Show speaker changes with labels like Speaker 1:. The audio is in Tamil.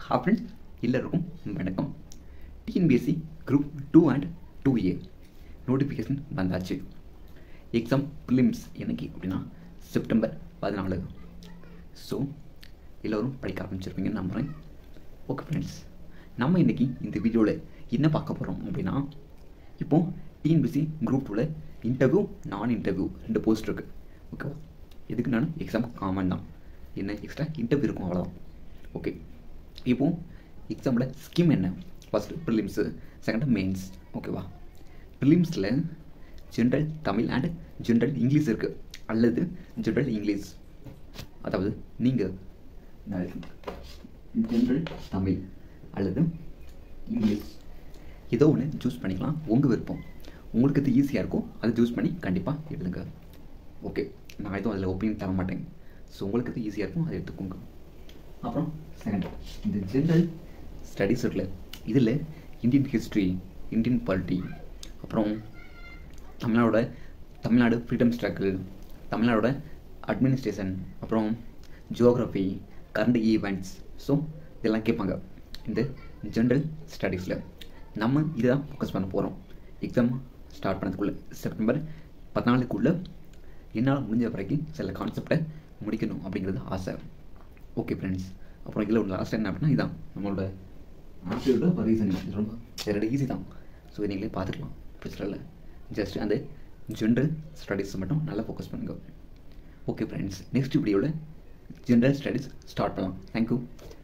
Speaker 1: ஹா ஃப்ரெண்ட்ஸ் எல்லாருக்கும் வணக்கம் TNPSC group two and two A notification வந்தாச்சு எக்ஸாம் ப்ரிலிம்ஸ் என்னைக்கு அப்படின்னா செப்டம்பர் பதினாலு ஸோ எல்லோரும் படிக்க ஆரம்பிச்சிருப்பீங்கன்னு நம்புகிறேன் ஓகே ஃப்ரெண்ட்ஸ் நம்ம இன்றைக்கி இந்த வீடியோவில் என்ன பார்க்க போகிறோம் அப்படின்னா இப்போ டிஎன்பிசி குரூப் டூவில் இன்டர்வியூ நான் இன்டர்வியூ ரெண்டு போஸ்ட் இருக்குது ஓகேவா எதுக்கு நான் எக்ஸாம் காமன் தான் என்ன எக்ஸ்ட்ரா இன்டர்வியூ இருக்கும் அவ்வளோதான் ஓகே இப்போ எக்ஸாமில் ஸ்கீம் என்ன ஃபஸ்ட்டு ப்ரிலிம்ஸு செகண்ட் மெயின்ஸ் ஓகேவா ப்ரிலிம்ஸில் general Tamil and general English இருக்குது அல்லது ஜென்ரல் இங்கிலீஷ் அதாவது நீங்கள் ஜென்ரல் தமிழ் அல்லது இங்கிலீஷ் ஏதோ ஒன்று சூஸ் பண்ணிக்கலாம் உங்கள் விருப்பம் உங்களுக்கு இது ஈஸியாக இருக்கும் அதை சூஸ் பண்ணி கண்டிப்பாக எழுதுங்க ஓகே நான் எதுவும் அதில் ஒப்பீனியன் தர மாட்டேன் ஸோ உங்களுக்கு இது ஈஸியாக இருக்கும் அதை எடுத்துக்கோங்க அப்புறம் செகண்ட் இந்த ஜென்ரல் ஸ்டடீஸ் இருக்குல்ல இதில் இந்தியன் ஹிஸ்ட்ரி இந்தியன் பாலிட்டி அப்புறம் தமிழ்நாடோட தமிழ்நாடு ஃப்ரீடம் ஸ்ட்ரகிள் தமிழ்நாடோட அட்மினிஸ்ட்ரேஷன் அப்புறம் ஜியோக்ரஃபி கரண்ட் ஈவெண்ட்ஸ் ஸோ இதெல்லாம் கேட்பாங்க இந்த ஜென்ரல் ஸ்டடீஸில் நம்ம இதை தான் ஃபோக்கஸ் பண்ண போகிறோம் எக்ஸாம் ஸ்டார்ட் பண்ணதுக்குள்ளே செப்டம்பர் பதினாலுக்குள்ளே என்னால் முடிஞ்ச வரைக்கும் சில கான்செப்டை முடிக்கணும் அப்படிங்கிறது ஆசை ஓகே ஃப்ரெண்ட்ஸ் அப்புறம் இதில் ஒரு லாஸ்ட் என்ன அப்படின்னா இதான் நம்மளோட ஆப்டியோட ரீசன் இது ரொம்ப இதோட ஈஸி தான் ஸோ நீங்களே பார்த்துக்கலாம் பிரச்சனை இல்லை ஜஸ்ட் அந்த ஜென்ரல் ஸ்டடீஸ் மட்டும் நல்லா ஃபோக்கஸ் பண்ணுங்கள் ஓகே ஃப்ரெண்ட்ஸ் நெக்ஸ்ட் வீடியோவில் ஜென்ரல் ஸ்டடீஸ் ஸ்டார்ட் பண்ணலாம் தேங்க்யூ